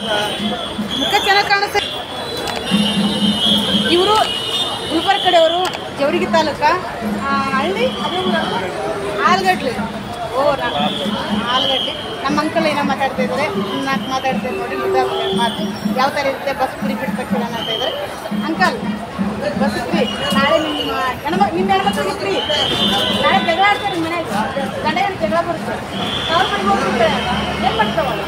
ಮುಖ ಚೆನ್ನಾಗಿ ಕಾಣುತ್ತೆ ಇವರು ಗುಲ್ಬರ್ಗ ಕಡೆಯವರು ಜವರಿಗೆ ತಾಲೂಕ ಆ, ಹಳ್ಳಿ ಅದೇ ಊರು ಆಲ್ಗಡ್ಲಿ ಓ ನಾ- ಆಲ್ಗಡ್ಲಿ ನಮ್ಮ ಅಂಕಲ್ ಏನೋ ಮಾತಾಡ್ತಾ ಇದ್ದಾರೆ ನಾಲ್ಕು ಮಾತಾಡ್ತಾರೆ ನೋಡಿ ಮುದ್ದ ಮಾತು ಯಾವ ಥರ ಇರುತ್ತೆ ಬಸ್ ಫ್ರೀ ಬಿಟ್ಟ ತಕ್ಷಣ ಅಂತ ಇದ್ದಾರೆ ಅಂಕಲ್ ಬಸ್ ಫ್ರೀ ನಾಳೆ ನಿಮ್ಮ ಹೆಣ್ಮ ನಿಮ್ಮ ಹೆಣ್ಮಕ್ಳಿಗೆ ಫ್ರೀ ನಾಳೆ ಜಗಳ ಆಡ್ತಾರೆ ನಿಮ್ಮ ಮನೆಗೆ ಗಂಡ ಹೆಣ್ಣು ಜಗಳ ಬರುತ್ತೆ ಅವ್ರ ಮನೆಗೆ ಹೋಗ್ಬಿಟ್ರೆ ಏನು ಮಾಡ್ತಾವಲ್ಲ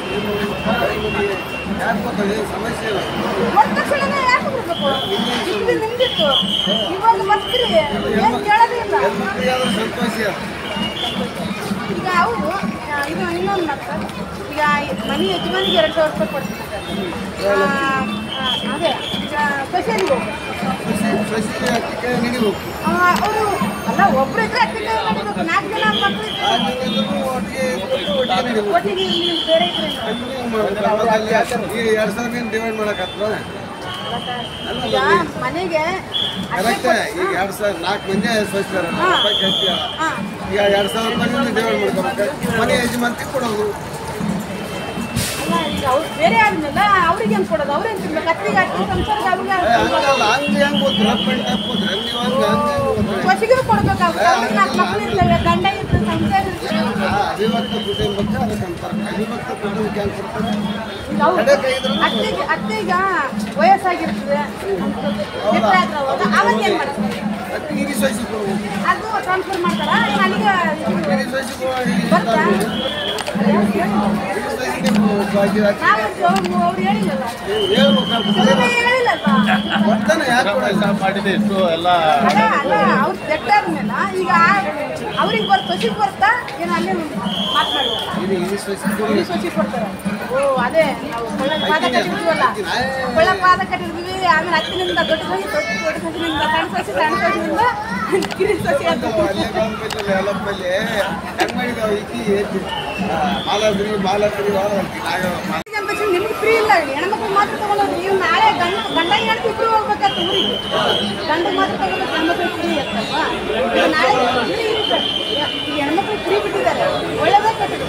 ಯಾಕೆ ಗೊತ್ತಾ ಸಮಸ್ಯೆ ಇಲ್ಲ ಒಂದ್ ತಕ್ಷಣನೇ ಯಾಕೆ ಬಿಡ್ಬೇಕು ಇದು ನಿಮ್ದಿತ್ತು ಇವಾಗ ಬರ್ತೀರಿ ಏನ್ ಕೇಳೋದೇ ಇಲ್ಲ ಹೆಣ್ಮಕ್ಳಿಗೆ ಆದ್ರೆ ಸಂತೋಷ ಈಗ ಅವರು ಇದು ಇನ್ನೊಂದು ಮಾತು ಈಗ ಮನೆ ಯಜಮಾನಿಗೆ ಎರಡು ಸಾವಿರ ರೂಪಾಯಿ ಕೊಡ್ತಾರೆ ಆ, ಆ, ಅದೇ ಈಗ ಕಚೇರಿಗೆ ಹೋಗ್ಬೇಕು ಸಸಿ ಕೈ ನಡಿಬೇಕು ಅವರು ಅಲ್ಲ ಒಬ್ರು ಇದ್ರೆ ಅತ್ತೆ ಕೈ ನಡಿಬೇಕು ನಾಲ್ಕು ಜನ ಮಕ್ಕಳು ಇದ್ರೆ ಆಗಿದ್ರು ಒಟ್ಟಿಗೆ ಇದ್ಬಿಟ್ಟು ಒಟ್ಟಿಗೆ ನಡಿಬೇಕು ಒಟ್ಟಿಗೆ ನೀವು ಬೇರೆ ಇದ್ರೆ ಕಂಟಿನ್ಯೂ ಮಾಡ್ಬೇಕು ಅವಾಗ ಅಲ್ಲಿ ಈ ಎರಡು ಸಾವಿರ ಡಿವೈಡ್ ಮಾಡಕತ್ತದ ಈಗ ಮನೆಗೆ ಅಷ್ಟೇ ಕರೆಕ್ಟ್ ಈಗ ಎರಡು ಸಾವಿರ ನಾಲ್ಕು ಮಂದಿ ಸ್ವಚ್ಛ ರೂಪಾಯಿ ಕಟ್ಟಿ ಹಾಂ ಈಗ ಎರಡು ಸಾವಿರ ರೂಪಾಯಿ ಡಿವೈಡ್ ಮಾಡ್ಕೋಬೇಕು ಮನೆ ಯಜಮಾನ್ತಿ ಕೊಡೋದು ಅಲ್ಲ ಈಗ ಅವ್ರು ಬೇರೆ ಆದ್ಮೇಲೆ ಅವ್ರಿಗೆ ಹೆಂಗ್ ಕೊಡೋದು ಅವ್ರೇನ್ ತಿನ್ಬೇಕು ಅತ್ತಿಗೆ ಅತ್ತಿ ಸಂಸಾರಕ್ಕೆ ಅವ್ರಿಗೆ ಏ, ಹಂಗಲ್ಲ ಹಂಗೆ ಹೆಂಗೆ ಗೊತ್ತು ರಫ್ ಆ್ಯಂಡ್ ಟಫ್ ಹೋದ್ರೆ ನೀವು ಹಂಗೆ ಹಂಗೆ ಗೊತ್ತಿಲ್ಲ. ಹೊಸಿಗೆ ಕೊಡ್ಬೇಕಾಗುತ್ತೆ ಅವ್ರಿಗೆ ನಾಲ್ಕು ಮಕ್ಳು ಇರ್ತವೆ ಗಂಡ ಇರ್ತದೆ ಸಂಸಾರ ಇರ್ತದೆ ಆ, ಅವಿಭಕ್ತ ಕುಟುಂಬಕ್ಕೆ ಅದಕ್ಕೆ ಅಂತಾರೆ ಅವಿಭಕ್ತ ಕುಟುಂಬಕ್ಕೆ ಹೆಂಗೆ ಕೊಡ್ತಾರೆ ಈಗ ಅವ್ರು ಕಡೆ ಕೈ ಇದ್ರೆ ಅತ್ತೆಗೆ ಅತ್ತೆಗ ವಯಸ್ಸಾಗಿರ್ತದೆ ಎತ್ತರ ಆದ್ರೆ ಅವಾಗ ಅವಾಗ ಏನ್ ಮಾಡ್ತಾರೆ ಅದಕ್ಕೆ ಹಿರಿ ಸೊಸಿ ಕೊಡ್ಬೇಕು ಅದು ಟ್ರಾನ್ಸ್ಫರ್ ಮಾಡ್ತಾರ ಏನ್ ಅಲ್ಲಿಗೆ ಇದು ಹಿರಿ ಸೊಸಿ ಕೊಡ- ಬರ್ತಾ ಹಿರಿ ಸೊಸಿಗೆ ಬಾಕಿ ಹಾಕಿ ನಾವು ಅವ್ರು ಹೇಳಿಲ್ಲಲ್ಲ ಹೇಳ್ಬೇಕು ಸುಮ್ಮನೆ ಹೇಳಿಲ್ಲಲ್ವಾ ಬರ್ತಾನೆ ಯಾಕೆ ಕೊಡಲ್ಲ ಮಾಡಿದೆ ಇಷ್ಟು ಎಲ್ಲ ಅಲ್ಲ ಅಲ್ಲ ಅವ್ರು ಸೆಟ್ ಆದ್ಮೇಲೆ ಈಗ ಅವ್ರಿಗೆ ಬರ್ತ ಸೊಸಿಗೆ ಬರ್ತಾ ಏನು ಅಲ್ಲೇ ಮಾತನಾಡುವ ಹಿರಿ ಹಿರಿ ಸೊಸಿ ಕೊಡಿ ಇಲ್ಲಿ ಸೊಸಿ ಕೊಡ್ತಾರೆ ಓ ಅದೇ ನಾವು ಕೊಳ್ಳ ಪಾದ ಕಟ್ಟಿರ್ತೀವಲ್ಲ ಕೊಳ್ಳ ಪಾದ ಕಟ್ಟಿರ್ತೀವಿ ಆಮೇಲೆ ಹತ್ತಿನಿಂದ ದೊಡ್ಡ ಸೊಸಿ ದೊಡ್ಡ ದೊಡ್ಡ ಸೊಸಿನಿಂದ ಸಣ್ಣ ಸೊಸಿ ಸಣ್ಣ ಸೊಸಿನಿಂದ ಕಿರಿ ಸೊಸಿ ಅಂತ ಅಲ್ಲೇ ಬಂದ್ಬಿಟ್ಟಿಲ್ಲ ಎಲ್ಲಪ್ಪಲ್ಲಿ ಹೆಂಗ್ ಮಾಡಿದಾವ ಈಕಿ ಏತಿ ಮಾಲಾದ್ರಿ ಮಾಲಾದ್ರಿ ನಾಗ ಈಗ ಅಂತ ಹೇಳಿ ನಿಮ್ಗೆ ಫ್ರೀ ಇಲ್ಲ ಇಲ್ಲಿ ಹೆಣ್ಮಕ್ಳು ಮಾತ್ರ ತಗೊಳ್ಳೋದು ನೀವು ನಾಳೆ ಗಂಡ ಗಂಡ ಹೆಣ್ತಿ ಇಬ್ರು ಹೋಗ್ಬೇಕಂತ ಊರಿಗೆ ಗಂಡ ಮಾತ್ರ ತಗೊಳ್ಳೋದು ಹೆಣ್ಮಕ್ಳು ಫ್ರೀ ಇರ್ತಲ್ವಾ ಈಗ ನಾಳೆ ಫ್ರೀ ಇರುತ್ತೆ ಈಗ ಹೆಣ್ಮಕ್ಳು ಫ್ರೀ ಬಿಟ್ಟಿದ್ದಾರೆ ಒಳ್ಳೇದೇ ಕಟ್ಟಿದ್ರು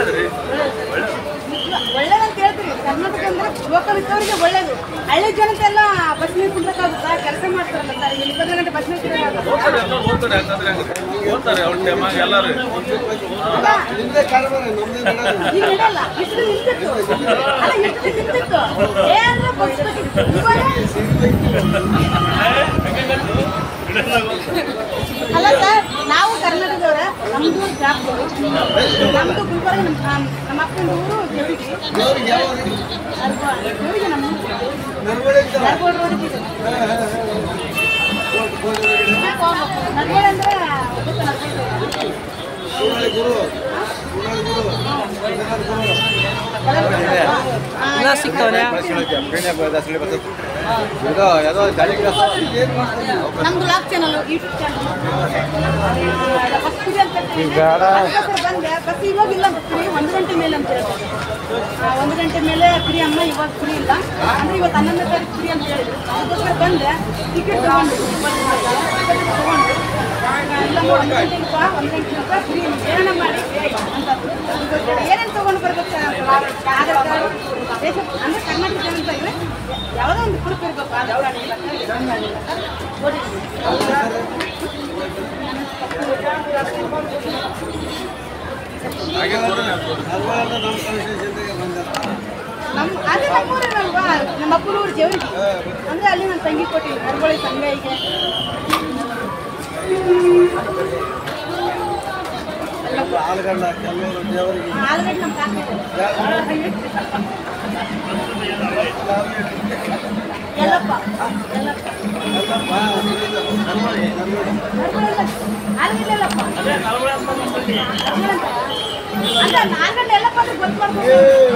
ಒಳ್ಳೇದಂತ ಹೇಳ್ತೀರಿ ಕರ್ನಾಟಕ ಅಂದ್ರೆ ಲೋಕಲ್ ಇದ್ದವರಿಗೆ ಒಳ್ಳೇದು ಹಳ್ಳಿ ಜನತೆಲ್ಲ ಬಸ್ ನೀರು ಕುಂದಕ್ಕಾಗುತ್ತಾ ಕೆಲಸ ಮಾಡ್ತಾರಲ್ಲ ಸರ್ ಇಲ್ಲಿ ಇಪ್ಪತ್ತು ಗಂಟೆ ಬಸ್ ನೀರು ಓದ್ತಾರೆ ಯಾಕಂದ್ರೆ ಓದ್ತಾರೆ ಅವ್ರ ಟೈಮಾಗ ಎಲ್ಲರೂ ನಿಮ್ದೇ ಕಾರ್ಬಾರ ನಮ್ದೇ ಬಿಡೋದು. ಈಗ ನಡೆಯಲ್ಲ ಇಷ್ಟು ನಿಂತಿತ್ತು ಅಲ್ಲ ಇಷ್ಟು ನಿಂತಿತ್ತು ಏನಾರ ಬಗ್ಸ್ಬೇಕಿತ್ತು. ಇವಾಗ ಅಲ್ಲ ಸರ್ ನಾವು ಕರ್ನಾಟಕದವ್ರ ನಮ್ದು ಜಾಬ್ದವರು ನಮ್ದು ಗುಲ್ಬರ್ಗ ನಮ್ಮ ನಮ್ಮ ಅಪ್ಪನ ಊರು ಜವರಿಗೆ ದೇವ್ರಿಗೆ ಯಾವ ಜವರಿಗೆ ನಮ್ಮ ಊರು. ನರ್ವಡೆ ಇದ್ದಾವ ನರ್ಗೋಡ್ ರೋಡಿಗೆ ಇದೆ. ನರ್ಗೋಡ್ ಅಂದ್ರೆ ಗೊತ್ತಾ ನರ್ಗೋಡ್? ಸೂರಳಿ ಗುರು ಸೂರಳಿ ಗುರು ಸೂರಳಿ ಗುರು ಆ, ಇದು ಯಾವುದೋ ಗಾಳಿ ಏನ್ ಮಾಡ್ತಾರೆ ನೀವು? ನಮ್ದು ಲಾಕ್ ಚಾನಲ್ ಯೂಟ್ಯೂಬ್ ಚಾನಲ್ ಫಸ್ಟ್ ಇದೆ ಅಂತ ಹೇಳ್ತೀನಿ. ಬಂದೆ ಬಸ್ ಇವಾಗ ಇಲ್ಲ ಅಂತ ಫ್ರೀ ಒಂದು ಗಂಟೆ ಮೇಲೆ ಅಂತ ಹೇಳಿದ್ರು ಆ, ಒಂದು ಗಂಟೆ ಮೇಲೆ ಫ್ರೀ ಅಮ್ಮ ಇವಾಗ ಫ್ರೀ ಇಲ್ಲ ಅಂದ್ರೆ ಇವತ್ತು ಹನ್ನೊಂದನೇ ತಾರೀಕು ಫ್ರೀ ಅಂತ ಹೇಳಿದ್ರು ಅದಕ್ಕೋಸ್ಕರ ಬಂದೆ ಟಿಕೆಟ್ ತಗೊಂಡು ಟಿಕೆಟ್ ತಗೊಂಡು ಆ, ಇಲ್ಲಮ್ಮ ಒಂದು ಗಂಟೆಗೆ ಬಾ ಒಂದು ಗಂಟೆ ತನಕ ಫ್ರೀ ಏನನ್ನ ಮಾಡಿ ಅಂತ ಅದಕ್ಕೋಸ್ಕರ ಏನೇನು ತಗೊಂಡು ಬರ್ಬೇಕು ಸರ್ ಆಧಾರ್ ಕಾರ್ಡ್ ರೇಷನ್ ಅಂದ್ರೆ ಕರ್ನಾಟಕ ಅಂತ ಇದ್ರೆ ಯಾವುದೋ ಒಂದು ಪ್ರೂಫ್ ಇರಬೇಕು ಆಧಾರ್ ಕಾರ್ಡ್ ಇಲ್ಲ ರೇಷನ್ ಕಾರ್ಡ್ ಇಲ್ಲ ಓಡಿ ನರ್ವಡೆ ನಮ್ಮ ಕಾನ್ಸ್ಟಿಟ್ಯೂಷನ್ಗೆ ಬಂದಿರ್ತಾರೆ ನಮ್ಮ ಅದೇ ನಮ್ಮೂರೇನಲ್ವಾ ನಮ್ಮ ಅಪ್ಪನ ಊರು ಜವರಿಗೆ ಅಂದ್ರೆ ಅಲ್ಲಿ ನಾನು ತಂಗಿ ಕೊಟ್ಟಿದ್ದೆ ನರ್ಗೋಳಿ ಸಂಗೈಗೆ ಆಲ್ಗಡ್ಡ ಕೆಲವರು ದೇವರಿಗೆ ಆಲ್ರೆಡಿ ನಮ್ಮ ಕಾಕ ಇದೆ. ಎಲ್ಲಪ್ಪ ಎಲ್ಲಪ್ಪ ಎಲ್ಲಪ್ಪ ನರ್ವಡೆ ನರ್ವಡೆ ನರ್ಗೋಳಿ ಆಲ್ರೆಡಿ ಎಲ್ಲಪ್ಪ ನರ್ಗೋಳಿ ಅಂತ. ಅಲ್ಲ ನಾಲ್ಗಂಟೆ ಎಲ್ಲಪ್ಪ ಅಂತ ಗೊತ್ತು ಮಾಡ್ಬೇಕು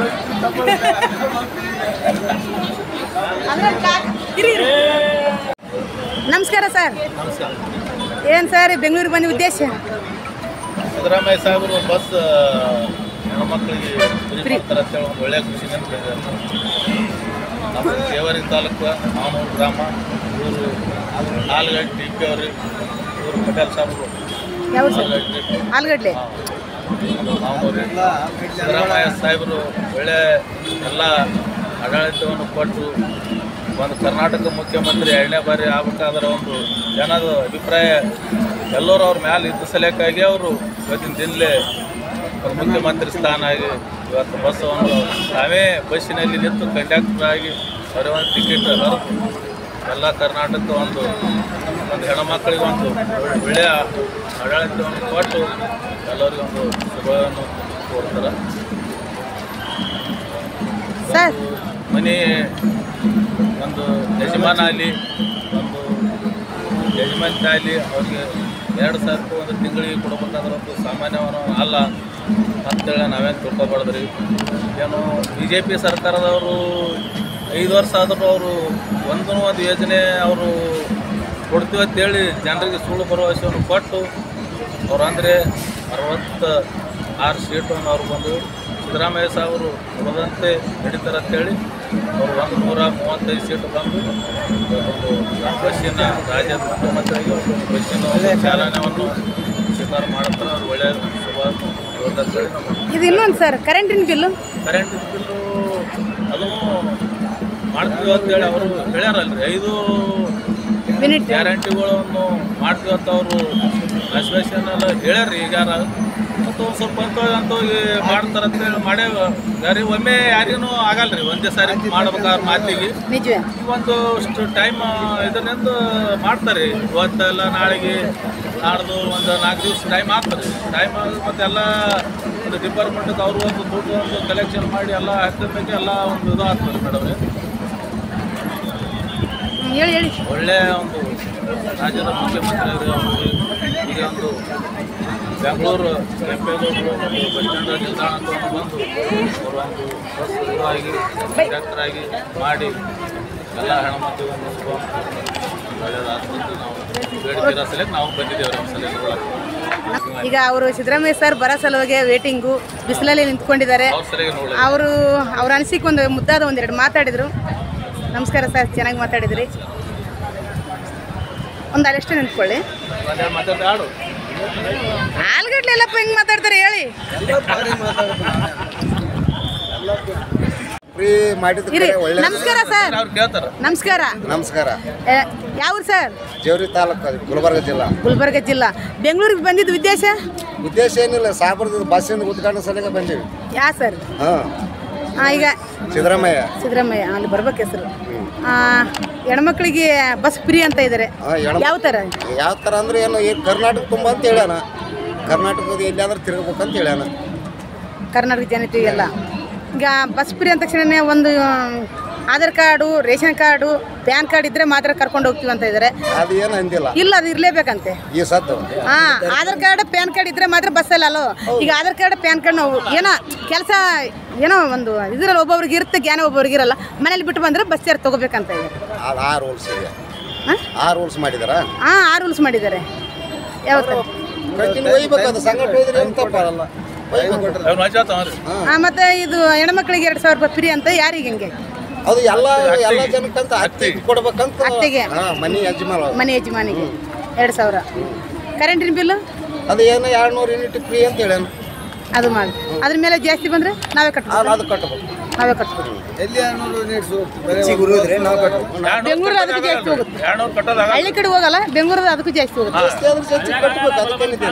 ಅಂದ್ರೆ ಕಾಕ ಇರಿ ಇರಿ. ನಮಸ್ಕಾರ ಸರ್ ಏನು ಸರ್ ಬೆಂಗಳೂರಿಗೆ ಬಂದ ಉದ್ದೇಶ ಸಿದ್ದರಾಮಯ್ಯ ಸಾಹೇಬರು ಬಸ್ ಹೆಣ್ಮಕ್ಳಿಗೆ ಫ್ರೀ ಮಾಡ್ತಾರೆ ಅಂತೇಳಿ ಒಂದು ಒಳ್ಳೆಯ ಖುಷಿ ನೆನಪಿದೆ ನಮ್ಮ ದೇವರಿ ತಾಲೂಕು ಮಾಮೂರು ಗ್ರಾಮ ಊರು ನಾಲ್ಗಡ್ಡೆ ಡಿ ಪಿ ಅವ್ರಿ ಊರು ಪಟೇಲ್ ಸಾಹೇಬರು ಯಾವ ಸರ್ ನಾಲ್ಗಡ್ಡೆ ಆಲ್ಗಡ್ಲೆ ಮಾಮೂರು ಎಲ್ಲ ಆಲ್ಗಡ್ಡ ಸಿದ್ದರಾಮಯ್ಯ ಸಾಹೇಬರು ಒಳ್ಳೆ ಎಲ್ಲ ಆಡಳಿತವನ್ನು ಕೊಟ್ಟು ಒಂದು ಕರ್ನಾಟಕ ಮುಖ್ಯಮಂತ್ರಿ ಎರಡನೇ ಬಾರಿ ಆಗ್ಬೇಕಾದ್ರೆ ಒಂದು ಜನದ ಅಭಿಪ್ರಾಯ ಎಲ್ಲರೂ ಅವ್ರ ಮ್ಯಾಲೆ ಇದ್ದ ಸಲಕ್ಕಾಗಿ ಅವರು ಇವತ್ತಿನ ದಿನಲೇ ಒಂದು ಮುಖ್ಯಮಂತ್ರಿ ಸ್ಥಾನ ಆಗಿ ಇವತ್ತು ಬಸ್ಸವನ್ನು ನಾವೇ ಬಸ್ಸಿನಲ್ಲಿ ನಿಂತು ಕಂಡಕ್ಟರ್ ಆಗಿ ಅವರೇ ಒಂದು ಟಿಕೆಟ್ ಹರಿದು ಎಲ್ಲ ಕರ್ನಾಟಕ ಒಂದು ಒಂದು ಹೆಣ್ಮಕ್ಳಿಗೆ ಒಂದು ಒಳ್ಳೆಯ ಆಡಳಿತವನ್ನು ಕೊಟ್ಟು ಎಲ್ಲರಿಗೂ ಒಂದು ಶುಭವನ್ನು ಕೋರ್ತಾರೆ ಸರ್ ಮನೆ ಒಂದು ಯಜಮಾನ ಆಗಲಿ ಒಂದು ಯಜಮಾನ ಆಗಲಿ ಅವ್ರಿಗೆ ಎರಡು ಸಾವಿರ ರೂಪಾಯಿ ಒಂದು ತಿಂಗಳಿಗೆ ಕೊಡ್ಬೇಕಾದ್ರೆ ಒಂದು ಸಾಮಾನ್ಯವನ್ನು ಅಲ್ಲ ಅಂತೇಳಿ ನಾವೇನು ತಿಳ್ಕೊಬಾರ್ದ್ರಿ ಏನು ಬಿ ಜೆ ಪಿ ಸರ್ಕಾರದವರು ಐದು ವರ್ಷ ಆದರೂ ಅವರು ಒಂದು ಒಂದು ಯೋಜನೆ ಅವರು ಕೊಡ್ತೀವಿ ಅಂತೇಳಿ ಜನರಿಗೆ ಸುಳ್ಳು ಭರವಸೆಯನ್ನು ಕೊಟ್ಟು ಅವ್ರು ಅಂದರೆ ಅರವತ್ತ ಆರು ಸೀಟನ್ನು ಅವ್ರು ಬಂದು ಸಿದ್ದರಾಮಯ್ಯ ಸಾಹೇಬರು ಕೊಡದಂತೆ ನಡೀತಾರೆ ಅಂತೇಳಿ ಅವರು ಒಂದು ನೂರ ಮೂವತ್ತೈದು ಸೀಟು ಬಂದು ಒಂದು ಬಸ್ಸಿನ ರಾಜ್ಯದ ಮುಖ್ಯಮಂತ್ರಿಯಾಗಿ ಒಂದು ಬಸ್ಸಿನ ಒಂದು ಚಾಲನೆಯನ್ನು ಸ್ವೀಕಾರ ಮಾಡ್ತಾರೆ ಅವ್ರು ಒಳ್ಳೆಯ ಶುಭ ಇವತ್ತಂತೇಳಿ ನಮ್ಮ ಇದು ಇನ್ನೊಂದು ಸರ್ ಕರೆಂಟಿನ ಬಿಲ್ಲು ಕರೆಂಟ್ ಬಿಲ್ಲು ಅದು ಮಾಡ್ತೀವಿ ಅಂತೇಳಿ ಅವರು ಹೇಳ್ಯಾರಲ್ರಿ ಐದು ಮಿನಿಟ್ ಗ್ಯಾರಂಟಿಗಳನ್ನು ಮಾಡ್ತೀವಿ ಅಂತ ಅವರು ಆಶ್ವಾಸನೆ ಎಲ್ಲ ಹೇಳ್ಯಾರ್ರಿ ಈಗಾರ ಮತ್ತು ಒಂದು ಸ್ವಲ್ಪ ಅಂತ ಅಂತ ಹೋಗಿ ಮಾಡ್ತಾರೆ ಅಂತೇಳಿ ಮಾಡೇ ಗಾರಿ ಒಮ್ಮೆ ಯಾರಿಗೂ ಆಗಲ್ರಿ ಒಂದೇ ಸಾರಿ ಮಾಡ್ಬೇಕಾದ್ರೆ ಮಾತಿಗೆ ನಿಜವೇ ಒಂದು ಅಷ್ಟು ಟೈಮ್ ಇದರಿಂದ ಮಾಡ್ತಾರೆ ಇವತ್ತೆಲ್ಲ ನಾಳೆಗೆ ನಾಡ್ದು ಒಂದು ನಾಲ್ಕು ದಿವಸ ಟೈಮ್ ಆಗ್ತದೆ ಟೈಮ್ ಆಗಿ ಮತ್ತೆಲ್ಲ ಒಂದು ಡಿಪಾರ್ಟ್ಮೆಂಟ್ಗೆ ಅವರು ಒಂದು ದುಡ್ಡು ಒಂದು ಕಲೆಕ್ಷನ್ ಮಾಡಿ ಎಲ್ಲ ಹಾಕಿದ್ದಕ್ಕೆ ಎಲ್ಲ ಒಂದು ಇದು ಆಗ್ತದೆ ಮೇಡಮ್ ಹ್ಮ್, ಹೇಳಿ ಹೇಳಿ ಒಳ್ಳೆಯ ಒಂದು ರಾಜ್ಯದ ಮುಖ್ಯಮಂತ್ರಿ ಅವರು ಈಗ ಒಂದು ಬೆಂಗಳೂರು ಕೆಂಪೇಗೌಡರು ಒಂದು ಬಸ್ ಸ್ಟ್ಯಾಂಡ್ ನಿಲ್ದಾಣಕ್ಕೆ ಒಂದು ಬಂದು ಅವರು ಒಂದು ಬಸ್ ಇದಾಗಿ ಕಂಡಕ್ಟರ್ ಆಗಿ ಮಾಡಿ ಎಲ್ಲ ಹೆಣ್ಮಕ್ಳಿಗೆ ಒಂದು ಶುಭ ಒಳ್ಳೆಯದಾಗ್ತದೆ ನಾವು ಬೇಡಿಕೆ ಸಲಕ್ಕೆ ನಾವು ಬಂದಿದ್ದೇವೆ ನಮ್ಮ ಸಲ ನೋಡಕ್ಕೆ ಈಗ ಅವರು ಸಿದ್ದರಾಮಯ್ಯ ಸರ್ ಬರೋ ಸಲುವಾಗಿ ವೇಟಿಂಗು ಬಿಸಿಲಲ್ಲಿ ನಿಂತ್ಕೊಂಡಿದ್ದಾರೆ ಅವ್ರ ಸರಿಯಾಗಿ ನೋಡಿ ಅವರು ಅವ್ರ ಅನಿಸಿಕೆ ಒಂದು ಮುದ್ದಾದ ಒಂದೆರಡು ಮಾತಾಡಿದರು ನಮಸ್ಕಾರ ಸರ್ ಚೆನ್ನಾಗಿ ಮಾತಾಡಿದ್ರಿ ಒಂದು ಅಲ್ಲಷ್ಟೇ ನಿಂತ್ಕೊಳ್ಳಿ ಒಂದೆರಡು ಮಾತಾಡಿ ಆಡು ಆಲ್ಗಡ್ಲೆ ಎಲ್ಲಪ್ಪ ಹೆಂಗೆ ಮಾತಾಡ್ತಾರೆ ಹೇಳಿ ಫ್ರೀ ಮಾಡಿದ ಇರಿ ಕಡೆ ಒಳ್ಳೆ ನಮಸ್ಕಾರ ಸರ್ ಅವ್ರು ಕೇಳ್ತಾರೆ ನಮಸ್ಕಾರ ನಮಸ್ಕಾರ ಯಾವ ಸರ್ ಜೇವರಿ ತಾಲೂಕು ಅದು ಗುಲ್ಬರ್ಗ ಜಿಲ್ಲಾ ಗುಲ್ಬರ್ಗ ಜಿಲ್ಲಾ ಬೆಂಗಳೂರಿಗೆ ಬಂದಿದ್ದು ಉದ್ದೇಶ ಉದ್ದೇಶ ಏನಿಲ್ಲ ಸಾಬರ್ದು ಬಸ್ಸಿಂದ ಉದ್ಘಾಟನೆ ಸಲಗ ಬಂದೀವಿ ಯಾ ಸರ್ ಹಾಂ ಆ, ಈಗ ಸಿದ್ದರಾಮಯ್ಯ ಸಿದ್ದರಾಮಯ್ಯ ಅಲ್ಲಿ ಬರ್ಬೇಕು ಹೆಸರು ಆ, ಹೆಣ್ಮಕ್ಳಿಗೆ ಬಸ್ ಫ್ರೀ ಅಂತ ಇದ್ದಾರೆ ಹಾಂ ಎಣ ಯಾವ ಥರ ಯಾವ ಥರ ಅಂದ್ರೆ ಏನು ಈ ಕರ್ನಾಟಕ ತುಂಬ ಅಂತ ಹೇಳ್ಯಾನ ಕರ್ನಾಟಕದ ಎಲ್ಲಿಯಾದ್ರೂ ತಿರ್ಗಬೇಕಂತ ಹೇಳ್ಯಾನ ಕರ್ನಾಟಕ ಜನತೆಗೆಲ್ಲ ಈಗ ಬಸ್ ಫ್ರೀ ಅಂದ ತಕ್ಷಣ ಒಂದು ಆ, Aadhaar card ration card PAN card ಇದ್ರೆ ಮಾತ್ರ ಕರ್ಕೊಂಡು ಹೋಗ್ತೀವಿ ಅಂತ ಇದ್ದಾರೆ ಅದು ಏನು ಅಂದಿಲ್ಲ ಇಲ್ಲ ಅದು ಇರಲೇಬೇಕಂತೆ ಈ ಸತ್ತು ಹಾ ಆಧಾರ್ ಕಾರ್ಡ್ ಪ್ಯಾನ್ ಕಾರ್ಡ್ ಇದ್ರೆ ಮಾತ್ರ ಬಸ್ಸಲ್ಲಿ ಅಲ್ಲೋ ಈಗ ಆಧಾರ್ ಕಾರ್ಡ್ ಪ್ಯಾನ್ ಕಾರ್ಡ್ ನಾವು ಏನೋ ಕೆಲಸ ಏನೋ ಒಂದು ಇದ್ರಲ್ಲಿ ಒಬ್ಬೊಬ್ರಿಗೆ ಇರುತ್ತೆ ಜ್ಞಾನ ಒಬ್ಬೊಬ್ರಿಗೆ ಇರಲ್ಲ ಮನೇಲಿ ಬಿಟ್ಟು ಬಂದ್ರೆ ಬಸ್ ಚಾರ್ಜ್ ತಗೋಬೇಕಂತ ಇದೆ ಅದು ಆ ರೂಲ್ಸ್ ಇದೆ ಹಾಂ ಆ ರೂಲ್ಸ್ ಮಾಡಿದಾರ ಹಾಂ ಆ ರೂಲ್ಸ್ ಮಾಡಿದ್ದಾರೆ ಯಾವತ್ತು ಕಂಟಿನ್ಯೂ ಒಯ್ಬೇಕು ಅದು ಸಂಗಟ ಹೋದ್ರೆ ಏನು ತಪ್ಪಾಗಲ್ಲ ಒಯ್ಬೇಕು ಅವ್ರು ಮಾತಾಡ್ತಾವ್ರಿ ಹಾಂ ಮತ್ತೆ ಇದು ಹೆಣ್ಮಕ್ಳಿಗೆ ಎರಡು ಸಾವಿರ ರೂಪಾಯಿ ಫ್ರೀ ಅಂತ ಯಾರಿಗೆ ಹಿಂಗೆ ಅದು ಎಲ್ಲ ಎಲ್ಲ ಜನಕ್ಕಂತ ಅತ್ತಿ ಕೊಡ್ಬೇಕಂತ ಅತ್ತೆಗೆ. ಹಾಂ ಮನೆ ಯಜಮಾನ ಮನೆ ಯಜಮಾನಿಗೆ ಎರಡು ಸಾವಿರ ಕರೆಂಟಿನ ಬಿಲ್ಲು ಅದು ಏನು ಎರಡು ನೂರು ಯೂನಿಟ್ ಫ್ರೀ ಅಂತ ಹೇಳ್ಯಾನ ಅದು ಮಾಡಿ ಅದ್ರ ಮೇಲೆ ಜಾಸ್ತಿ ಬಂದರೆ ನಾವೇ ಕಟ್ಬೋದು ಅದು ಕಟ್ಟಬೇಕು ನಾವೇ ಕಟ್ಬೋದು ಎಲ್ಲಿ ಎರಡು ನೂರು ಯೂನಿಟ್ಸ್ ನಾವು ಕಟ್ಟಬೇಕು ಬೆಂಗಳೂರು ಅದಕ್ಕೆ ಜಾಸ್ತಿ ಹೋಗುತ್ತೆ ಎರಡ್ನೂರು ಕಟ್ಟೋದಾಗ ಹಳ್ಳಿ ಕಡೆ ಹೋಗಲ್ಲ ಬೆಂಗಳೂರು ಅದಕ್ಕೂ ಜಾಸ್ತಿ ಹೋಗುತ್ತೆ ಜಾಸ್ತಿ ಆದ್ರೆ ಜಾಸ್ತಿ ಕಟ್ಟಬೇಕು ಅದಕ್ಕೇನಿದೆ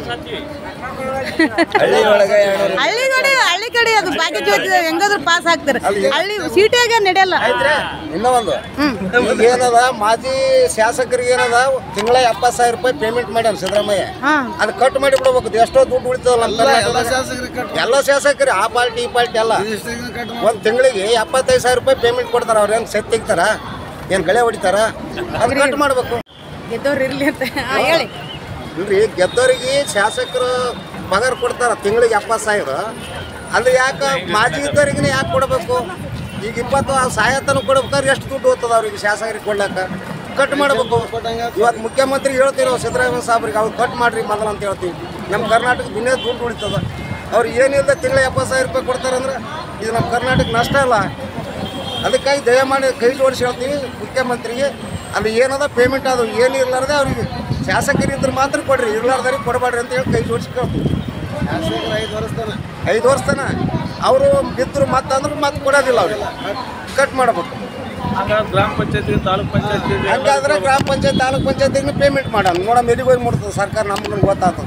ಹಳ್ಳಿ ಕಡೆ ಹಳ್ಳಿ ಕಡೆ ಅದು ಭಾಗ್ಯ ಜ್ಯೋತಿ ಹೆಂಗಾದ್ರೂ ಪಾಸ್ ಆಗ್ತಾರೆ ಹಳ್ಳಿ ಸೀಟಾಗ ನಡೆಯಲ್ಲ ಇನ್ನೂ ಒಂದು ಹ್ಮ್ ಈಗ ಏನದ ಮಾಜಿ ಶಾಸಕರಿಗೆ ಏನದ ತಿಂಗಳ ಎಪ್ಪತ್ತು ಸಾವಿರ ರೂಪಾಯಿ ಪೇಮೆಂಟ್ ಮಾಡ್ಯಾನ ಸಿದ್ದರಾಮಯ್ಯ ಹಾ ಅದು ಕಟ್ ಮಾಡಿ ಬಿಡ್ಬೇಕು ಎಷ್ಟೋ ದುಡ್ಡು ಉಳಿತದಲ್ಲ ನಮ್ಮ ಕರ್ನಾಟಕದಾಗ. ಎಲ್ಲ ಶಾಸಕರು ಆ ಪಾರ್ಟಿ ಈ ಪಾರ್ಟಿ ಎಲ್ಲ ಒಂದು ತಿಂಗಳಿಗೆ ಎಪ್ಪತ್ತೈದು ಸಾವಿರ ರೂಪಾಯಿ ಪೇಮೆಂಟ್ ಕೊಡ್ತಾರ ಅವ್ರು ಏನು ಸೆತ್ ತೆಗಿತಾರ ಏನು ಗಳೆ ಹೊಡಿತಾರ ಅದು ಕಟ್ ಮಾಡ್ಬೇಕು ಗೆದ್ದವ್ರು ಇರ್ಲಿ ಅಂತ ಹಾ, ಹೇಳಿ ಇಲ್ರಿ ಗೆದ್ದವರಿಗೆ ಶಾಸಕರು ಪಗಾರ ಕೊಡ್ತಾರ ತಿಂಗಳಿಗೆ ಎಪ್ಪತ್ತು ಸಾವಿರ ಅದು ಯಾಕೆ ಮಾಜಿ ಇದ್ದವ್ರಿಗೆ ಯಾಕೆ ಕೊಡಬೇಕು ಈಗ ಇಪ್ಪತ್ತು ಸಾಯತನ ಕೊಡ್ಬೇಕಾದ್ರೆ ಎಷ್ಟು ದುಡ್ಡು ಹೋಗ್ತದ ಅವ್ರಿಗೆ ಶಾಸಕರಿಗೆ ಕೊಡ್ಲಕ್ಕ ಕಟ್ ಮಾಡಬೇಕು ಇವತ್ತು ಮುಖ್ಯಮಂತ್ರಿ ಹೇಳ್ತೀವಿ ನಾವು ಸಿದ್ದರಾಮಯ್ಯ ಸಾಬ್ರಿಗೆ ಅವ್ರು ಕಟ್ ಮಾಡ್ರಿ ಮೊದಲು ಅಂತ ಹೇಳ್ತೀವಿ ನಮ್ಮ ಕರ್ನಾಟಕ ದುನಿಯಾ ದುಡ್ಡು ಉಳಿತದ ಅವ್ರು ಏನಿಲ್ಲದೆ ತಿಂಗಳ ಎಪ್ಪತ್ತು ಸಾವಿರ ರೂಪಾಯಿ ಕೊಡ್ತಾರಂದ್ರೆ ಇದು ನಮ್ಮ ಕರ್ನಾಟಕ ನಷ್ಟ ಅಲ್ಲ ಅದಕ್ಕಾಗಿ ದಯಮಾಡಿ ಕೈ ಜೋಡಿಸಿ ಹೇಳ್ತೀವಿ ಮುಖ್ಯಮಂತ್ರಿಗೆ ಅಲ್ಲಿ ಏನದ ಪೇಮೆಂಟ್ ಅದು ಏನು ಇರ್ಲಾರ್ದೆ ಅವ್ರಿಗೆ ಶಾಸಕರು ಇದ್ರೆ ಮಾತ್ರ ಕೊಡ್ರಿ ಇರ್ಲಾರ್ದವ್ರಿಗೆ ಕೊಡಬೇಡ್ರಿ ಅಂತ ಹೇಳಿ ಕೈ ಜೋಡಿಸಿ ಕೇಳ್ತೀವಿ ಐದು ವರ್ಷ ತನ ಐದು ವರ್ಷ ತನ ಅವರು ಬಿದ್ದರು ಮತ್ತಂದ್ರೆ ಮತ್ತೆ ಕೊಡೋದಿಲ್ಲ ಅವ್ರಿಗೆ ಕಟ್ ಮಾಡ್ಬೇಕು ಹಂಗಾದ್ರೆ ಗ್ರಾಮ ಪಂಚಾಯತಿ ತಾಲೂಕ್ ಪಂಚಾಯತಿ ಹಂಗಾದ್ರೆ ಗ್ರಾಮ ಪಂಚಾಯತ್ ತಾಲೂಕ್ ಪಂಚಾಯತಿಗೆ ಪೇಮೆಂಟ್ ಮಾಡೋಣ ನೋಡಮ್ ಎಲ್ಲಿಗೆ ಹೋಗಿ ಮುಡ್ತದೆ ಸರ್ಕಾರ ನಮ್ಗೆ ಗೊತ್ತಾಗ್ತದೆ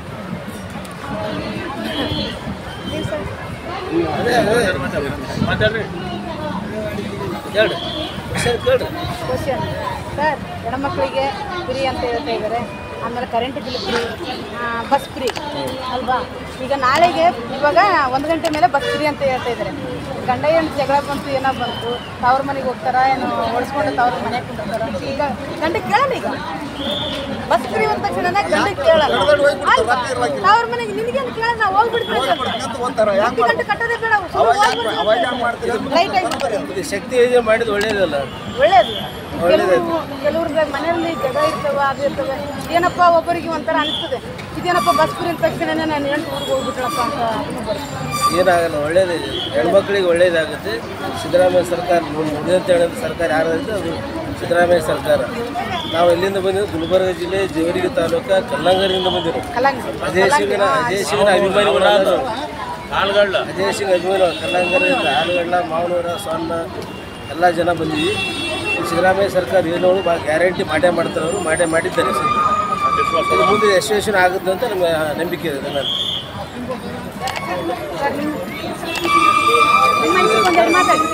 ಮಾತಾಡ್ರಿ ಹೇಳ್ರಿ ಕ್ವಶನ್ ಕೇಳ್ರಿ ಕ್ವಶನ್ ಸರ್ ಹೆಣ್ಮಕ್ಳಿಗೆ ಫ್ರೀ ಅಂತ ಹೇಳ್ತಾ ಇದ್ದಾರೆ ಆಮೇಲೆ current bill free bus free ಅಲ್ವಾ ಈಗ ನಾಳೆಗೆ ಇವಾಗ ಒಂದು ಗಂಟೆ ಮೇಲೆ ಬಸ್ ಫ್ರೀ ಅಂತ ಹೇಳ್ತಾ ಇದ್ದಾರೆ ಗಂಡ ಏನು ಜಗಳ ಬಂತು ಏನೋ ಬಂತು ತವ್ರ ಮನೆಗೆ ಹೋಗ್ತಾರ ಏನು ಹೊಡ್ಸ್ಕೊಂಡು ತವ್ರ ಮನೆಗೆ ಕುಂದಿರ್ತಾರ ಈಗ ಗಂಡ ಕೇಳಲ್ಲ ಈಗ ಬಸ್ ಫ್ರೀ ಅಂದ ತಕ್ಷಣ ಗಂಡ ಕೇಳಲ್ಲ ಗಂಡದವ್ರು ಹೋಗ್ಬಿಡ್ತಾರೆ, ಅಲ್ವಾ? ರಾತ್ರಿ ಇರ್ಲಾಕಿಲ್ಲ. ತವ್ರ ಮನೆಗೆ ನಿನಗೇನು ಕೇಳಲ್ಲ ನಾವು ಹೋಗ್ಬಿಡ್ತೀವಿ ಅಂತ ಓದ್ತಾರ ಯಾಕೆ ಗಂಟೆ ಕಟ್ಟೋದೇ ಬೇಡ ಅವಾಗ ಯಾಕೆ ಅವಾಗ ಯಾಕೆ ಮಾಡ್ತೀರಿ ರೈಟ್ ಆಗಿ ಇದು ಶಕ್ತಿ ಯೋಜನೆ ಮಾಡಿದ್ದು ಒಳ್ಳೇದಲ್ಲ ಒಳ್ಳೇದು ಕೆಲವರು ಕೆಲವ್ರದ ಮನೆಯಲ್ಲಿ ಜಗ ಇರ್ತವೆ ಅದು ಇರ್ತವೆ ಏನಪ್ಪ ಒಬ್ಬರಿಗೆ ಒಂಥರ ಅನಿಸ್ತದೆ ಇದೇನಪ್ಪ ಬಸ್ ಫ್ರೀ ಅಂದ ತಕ್ಷಣ ನಾನು ಹೆಣ್ಣು ಊರಿಗೆ ಹೋಗ್ಬಿಟ್ರಪ್ಪ ಅಂತ ಇದು ಬರುತ್ತೆ. ಏನಾಗಲ್ಲ ಒಳ್ಳೇದಿದೆ ಹೆಣ್ಮಕ್ಳಿಗೆ ಒಳ್ಳೇದಾಗುತ್ತೆ ಸಿದ್ದರಾಮಯ್ಯ ಸರ್ಕಾರ ಮುಂದೆ ಹೇಳಿದ ಸರ್ಕಾರ ಯಾರಾದ್ರೆ ಅದು ಸಿದ್ದರಾಮಯ್ಯ ಸರ್ಕಾರ ನಾವು ಎಲ್ಲಿಂದ ಬಂದಿದ್ದು ಗುಲ್ಬರ್ಗ ಜಿಲ್ಲೆ ಜೇವರಿಗಿ ತಾಲೂಕು ಕಲ್ಲಂಗರಿಂದ ಬಂದಿರೋ ಕಲ್ಲಂಗಡಿ ಅಜಯ್ ಸಿಂಗ್ನ ಅಜಯ್ ಸಿಂಗ್ನ ಅಭಿಮಾನಿಗಳು ಕಾಲ್ಗಳ್ಳ ಅಜಯ್ ಸಿಂಗ್ ಅಭಿಮಾನಿ ಕಲ್ಲಂಗರಿಂದ ಹಾಲುಗಳ್ಳ ಮಾವನೂರ ಸೊನ್ನ ಎಲ್ಲ ಜನ ಬಂದಿವಿ ಈ ಸಿದ್ದರಾಮಯ್ಯ ಸರ್ಕಾರ ಏನು ಭಾಳ ಗ್ಯಾರಂಟಿ ಮಾಡೇ ಮಾಡ್ತಾರೆ ಅವರು ಮಾಡೇ ಮಾಡಿದ್ದಾರೆ ಸರ್ ಇದು ಮುಂದೆ ಯಶಸ್ವಿನ ಆಗುತ್ತೆ ಅಂತ ನಮ್ಮ ನಂಬಿಕೆ ಇದೆ ನಾನು ಸರ್ ನಿಮ್ಮ ನಿಮ್ಮ ಮನ್ಸಿಗೆ ಒಂದೆರಡು ಮಾತಾಡಿ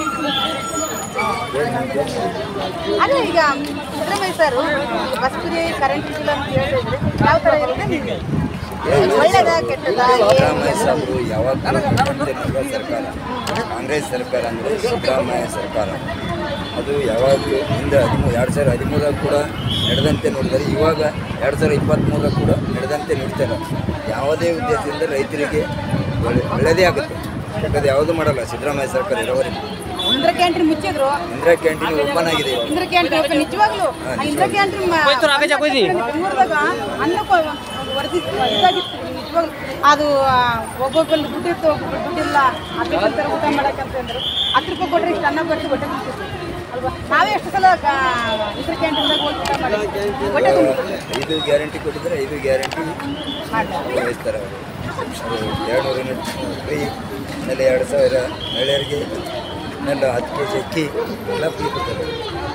ಅದೇ ಈಗ Siddaramaiah sir bus free current bill ಅಂತ ಹೇಳಿದ್ರೆ ಯಾವ ಥರ ಇರುತ್ತೆ ನಿಮಗೆ ಒಳ್ಳೇದ ಕೆಟ್ಟದ ಸಿದ್ದರಾಮಯ್ಯ ಸಾಹೇಬರು ಯಾವಾಗ ನಡೆದಿರುವ ಸರ್ಕಾರ ಕಾಂಗ್ರೆಸ್ ಸರ್ಕಾರ ಅಂದರೆ ಸಿದ್ದರಾಮಯ್ಯ ಸರ್ಕಾರ ಅದು ಯಾವಾಗಲೂ ಹಿಂದೆ ಹದಿಮೂ ಎರಡು ಸಾವಿರದ ಹದಿಮೂರರಲ್ಲಿ ಕೂಡ ನಡೆದಂತೆ ನೋಡಿದರೆ ಇವಾಗ ಎರಡು ಸಾವಿರದ ಇಪ್ಪತ್ತ್ಮೂರರಲ್ಲಿ ಕೂಡ ನಡೆದಂತೆ ನೋಡ್ತಾರೆ ಯಾವುದೇ ಉದ್ದೇಶದಿಂದ ರೈತರಿಗೆ ಒಳ್ಳೆ ಒಳ್ಳೆಯದೇ ಆಗುತ್ತೆ ಯಾಕಂದ್ರೆ ಯಾವುದು ಮಾಡಲ್ಲ ಸಿದ್ದರಾಮಯ್ಯ ಸರ್ಕಾರ ಇರೋವರೆಗೆ ಇಂದ್ರ ಕ್ಯಾಂಟೀನ್ ಮುಚ್ಚಿದ್ರು ಇಂದಿರಾ ಕ್ಯಾಂಟೀನ್ ಓಪನ್ ಆಗಿದೆ ಇವಾಗ ಇಂದ್ರ ಕ್ಯಾಂಟೀನ್ ಓಪನ್ ನಿಜವಾಗ್ಲೂ ಆ ಇಂದ್ರ ಕ್ಯಾಂಟೀನ್ ಬೆಂಗಳೂರದಾಗ ಅನ್ನಕ್ಕೆ ವರದಿ ಇದಾಗಿತ್ತು ನಿಜವಾಗ್ಲೂ ಅದು ಆ, ಒಬ್ಬೊಬ್ಬರು ದುಡ್ಡಿತ್ತು ಒಬ್ಬೊಬ್ರು ದುಡ್ಡಿಲ್ಲ ಅದಕ್ಕಿಂತ ಊಟ ಮಾಡಕ್ಕಂತಂದ್ರು ಹತ್ತು ರೂಪಾಯಿ ಕೊಟ್ಟರೆ ಇಷ್ಟು ಅನ್ನ ಬರ್ತಿ ಹೊಟ್ಟೆ ತುಂಬಿತ್ತು ಅಲ್ವಾ ನಾವೇ ಎಷ್ಟು ಸಲ ಇಂದ್ರ ಕ್ಯಾಂಟೀನ್ದಾಗ ಹೋಗಿ ಊಟ ಮಾಡಿ ಹೊಟ್ಟೆ ತುಂಬಿತ್ತು ಐದು ಗ್ಯಾರಂಟಿ ಕೊಟ್ಟಿದ್ದಾರೆ ಐದು ಗ್ಯಾರಂಟಿ ವಹಿಸ್ತಾರೆ ಅವರು ಎರಡು ನೂರು ಯೂನಿಟ್ ಫ್ರೀ ಆಮೇಲೆ ಎರಡು ಸಾವಿರ ಮಹಿಳೆಯರಿಗೆ ಆಮೇಲೆ ಹತ್ತು ಕೆ ಜಿ ಅಕ್ಕಿ ಎಲ್ಲ ಫ್ರೀ ಕೊಡ್ತಾರೆ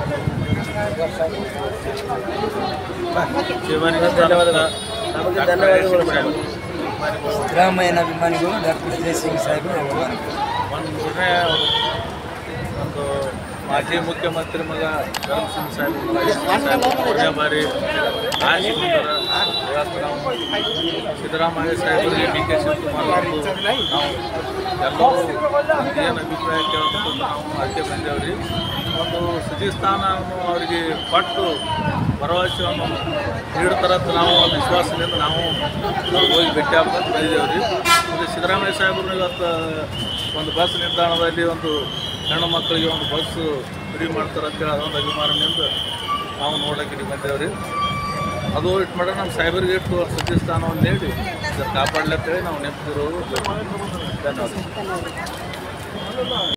ಧನ್ಯವಾದಗಳು ನಮಗೆ ಧನ್ಯವಾದಗಳು ಮೇಡಮ್ ಸಿದ್ದರಾಮಯ್ಯನ ಅಭಿಮಾನಿಗಳು ಡಾಕ್ಟರ್ ವಿಜಯ್ ಸಿಂಗ್ ಸಾಹೇಬರು ಅಭಿಮಾನಿಗಳು ಒಂದು ಮೂರನೇ ಒಂದು ಮಾಜಿ ಮುಖ್ಯಮಂತ್ರಿ ಮಗ ಧರ್ಮ್ ಸಿಂಗ್ ಸಾಹೇಬ್ ಮೂರನೇ ಬಾರಿ ಆಯ್ಕೆಗೊಂಡರ ಇವತ್ತು ನಾವು ಸಿದ್ದರಾಮಯ್ಯ ಸಾಹೇಬರಿಗೆ ಡಿ ಕೆ ಶಿವಕುಮಾರ್ ಅವರು ನಾವು ಎಲ್ಲರೂ ಏನು ಅಭಿಪ್ರಾಯ ಕೇಳಬೇಕು ನಾವು ಆಯ್ಕೆ ಬಂದೇವ್ರಿ ಒಂದು ಸಚಿವ ಸ್ಥಾನವನ್ನು ಅವರಿಗೆ ಕೊಟ್ಟು ಭರವಸೆಯನ್ನು ನೀಡ್ತಾರಂತ ನಾವು ಒಂದು ವಿಶ್ವಾಸದಿಂದ ನಾವು ಹೋಗಿ ಭೇಟಿ ಆಗ್ಬೇಕು ಬಂದಿದ್ದೇವೆ ರೀ ಮತ್ತು ಸಿದ್ದರಾಮಯ್ಯ ಸಾಹೇಬರು ಇವತ್ತು ಒಂದು ಬಸ್ ನಿಲ್ದಾಣದಲ್ಲಿ ಒಂದು ಹೆಣ್ಣು ಮಕ್ಕಳಿಗೆ ಒಂದು ಬಸ್ ಫ್ರೀ ಮಾಡ್ತಾರೆ ಅಂತೇಳಿ ಅದೊಂದು ಅಭಿಮಾನದಿಂದ ನಾವು ನೋಡೋಕೆ ಇಲ್ಲಿ ಬಂದೇವೆ ರೀ ಅದು ಇಟ್ಟು ಮಾಡ್ರೆ ನಮ್ಮ ಸಾಹೇಬರಿಗೆ ಇಟ್ಟು ಸಚಿವ ಸ್ಥಾನವನ್ನು ನೀಡಿ ಕಾಪಾಡ್ಲತ್ತೇಳಿ ನಾವು ನೆನಪಿರೋದು ಧನ್ಯವಾದ